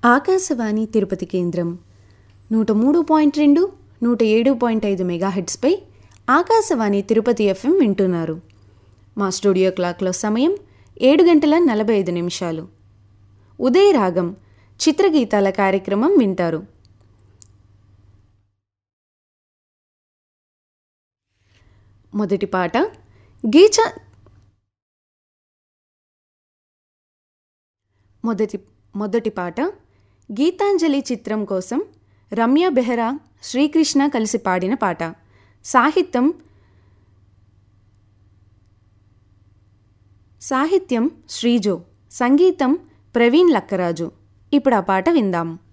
ఆకాశవాణి తిరుపతి కేంద్రం నూట మూడు పాయింట్ రెండు నూట ఏడు పాయింట్ ఐదు మెగాహెడ్స్పై ఆకాశవాణి తిరుపతి ఎఫ్ఎం వింటున్నారు మా స్టూడియో క్లాక్లో సమయం ఏడు గంటల నలభై ఐదు నిమిషాలు ఉదయ రాగం చిత్రగీతాల కార్యక్రమం వింటారు మొదటి పాట గీచ మొదటి మొదటి పాట గీతాంజలి చిత్రం కోసం రమ్య బెహ్రా శ్రీకృష్ణ కలిసి పాడిన పాట సాహిత్యం సాహిత్యం శ్రీజో సంగీతం ప్రవీణ్ లక్కరాజు ఇప్పుడు ఆ పాట విందాం